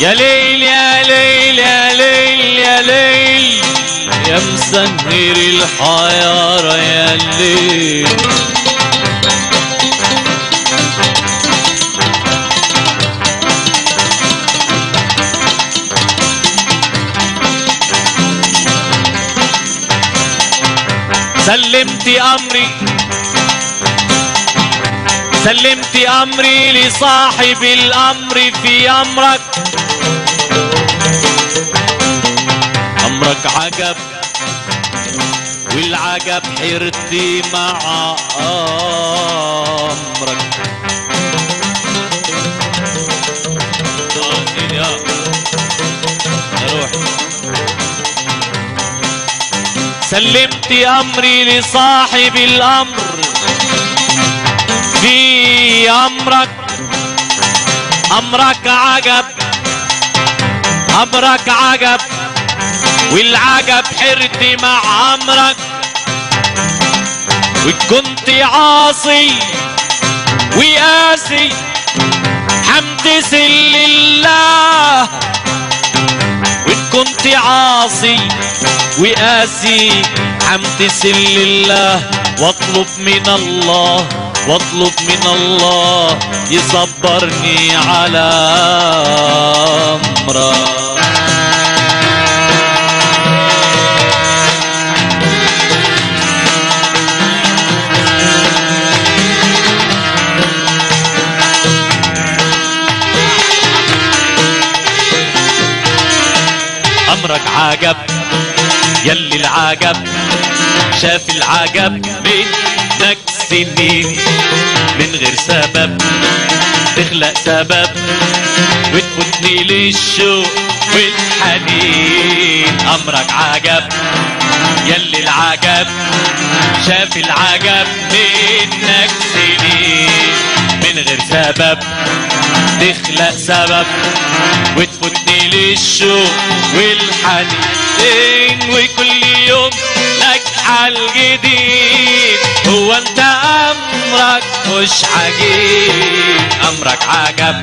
يا ليل يا ليل يا ليل يا ليل يا مسهر الحيارة يا ليل سلمت امري سلمت امري لصاحب الامر في امرك امرك عجب والعجب حيرتي مع امرك آه، سيدي، آه. يا روحي سلمت امري لصاحب الامر في امرك امرك عجب امرك عجب والعجب حرتي مع امرك وكنت عاصي وقاسي حمتثل لله وإن كنت عاصي وقاسي حمتثل لله واطلب من الله واطلب من الله يصبرني على امرك امرك عجب يلي العجب شاف العجب منك سنين من غير سبب تخلق سبب وتفوتني للشوق والحنين امرك عجب يلي العجب شاف العجب منك سنين من غير سبب تخلق سبب وتفوتني للشوق والحنين وكل يوم لك حل جديد هو انت امرك مش عجيب امرك عجب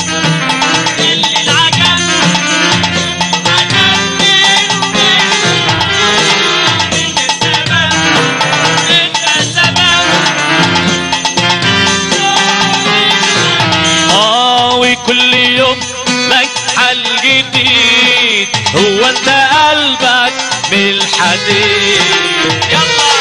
اه وكل يوم لك حل جديد هو انت قلبك من الحديد يلا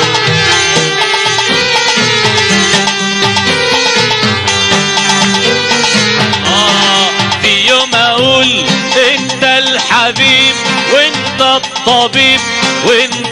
آه في يوم اقول انت الحبيب وانت الطبيب وانت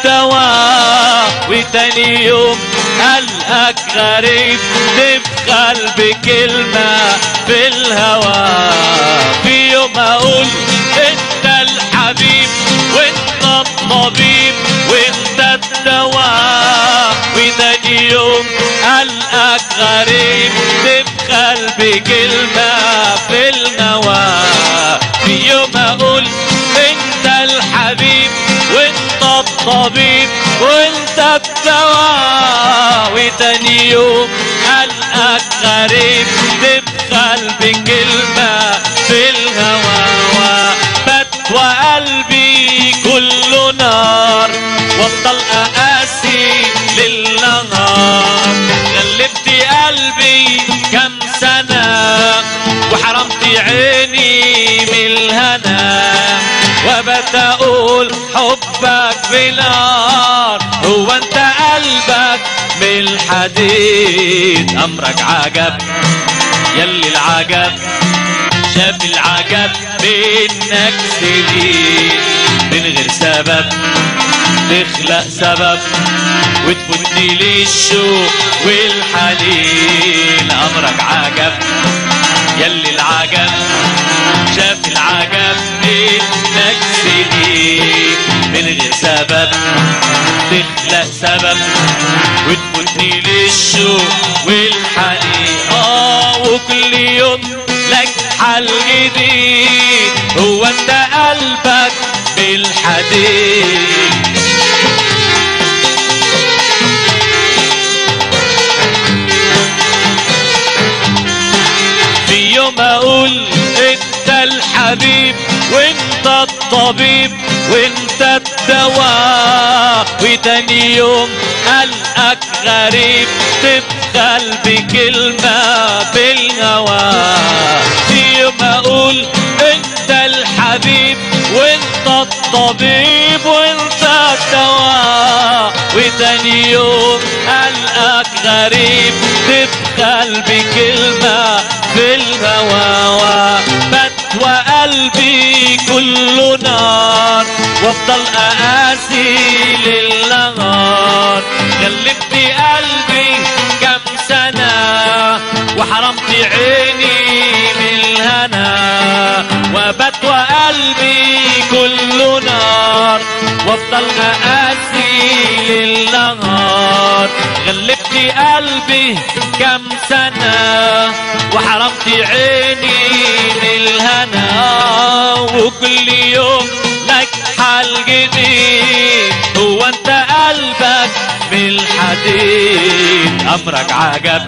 الدواء وتاني يوم قلقك غريب تبخل بكلمة في الهوى في يوم اقول انت الحبيب وانت الطبيب وانت الدواء وتاني يوم قلقك غريب تبخل بكلمة في النوى في يوم اقول انت الحبيب وانت الطبيب وانت الدواء وتاني يوم قلقك غريب تبخل بكلمة في الهوى بات وقلبي كله نار وافضل اقاسي للنهار غلبت قلبي كم سنة وحرمت عيني من الهنا وبت اقول حبك بنار هو انت قلبك من الحديد امرك عجب يلي العجب شاف العجب منك سنين من غير سبب تخلق سبب وتفوتني للشوق والحنين امرك عجب يلي العجب شاف العجب منك سنين من غير سبب تخلق سبب وتفوتني للشوق والحنين اه وكل يوم لك حل جديد هو انت قلبك بالحديد في يوم اقول انت الحبيب الحبيب وانت الطبيب وانت الدواء وتاني يوم قلقك غريب تبخل بكلمة بالهوى في يوم اقول انت الحبيب وانت الطبيب وانت الدواء وتاني يوم قلقك غريب تبخل بكلمة بالهوى بت وقلبي كله نار وافضل اقاسي للنهار غلبت قلبي كم سنة وحرمت عيني من الهنا وبت وقلبي كله نار وافضل اقاسي للنهار غلبت قلبي كم سنة وحرمت عيني من الهنا وكل يوم لك حال جديد هو انت قلبك بالحديد امرك عجب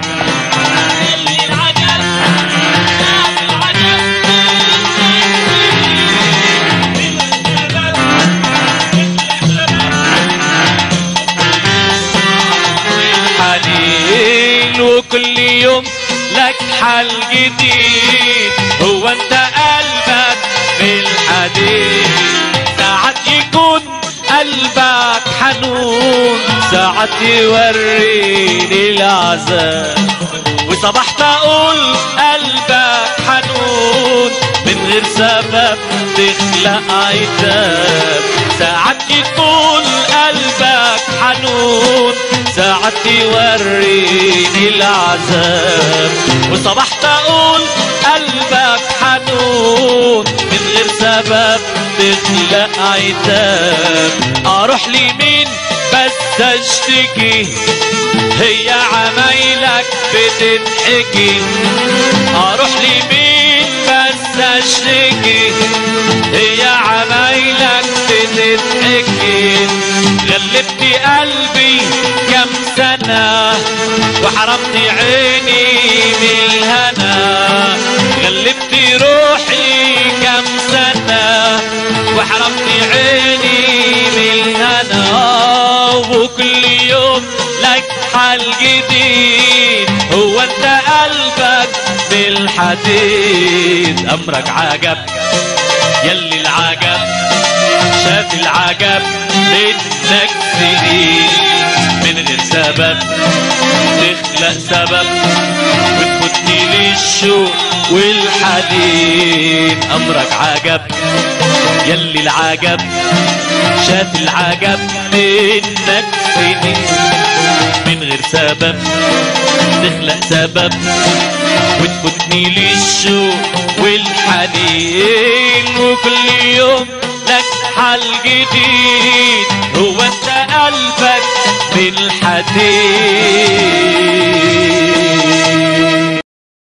حنين وكل يوم لك حل جديد هو انت قلبك بالحديد ساعات يكون قلبك حنون ساعات يوريني العذاب وصبحت اقول قلبك حنون من غير سبب تخلق عتاب ساعات يكون قلبك حنون ساعات يوريني العذاب وصبحت اقول قلبك حنون من غير سبب تخلق عتاب اروح لمين بس اشتكي هي عمايلك بتضحكي اروح لمين بس اشتكي هي عمايلك بتضحكي غلبت قلبي كم سنة وحرمت عيني من الهنا غلبت روحي كم سنة وحرمت عيني من الهنا وكل يوم لك حال جديد هو انت قلبك بالحديد امرك عجب يلي العجب شاف العجب منك سنين من غير سبب تخلق سبب وتفوتني للشوق والحنين امرك عجب يلي العجب شاف العجب منك سنين من غير سبب تخلق سبب وتفوتني للشوق والحنين وكل يوم لك حل جديد هو انت قلبك بالحديد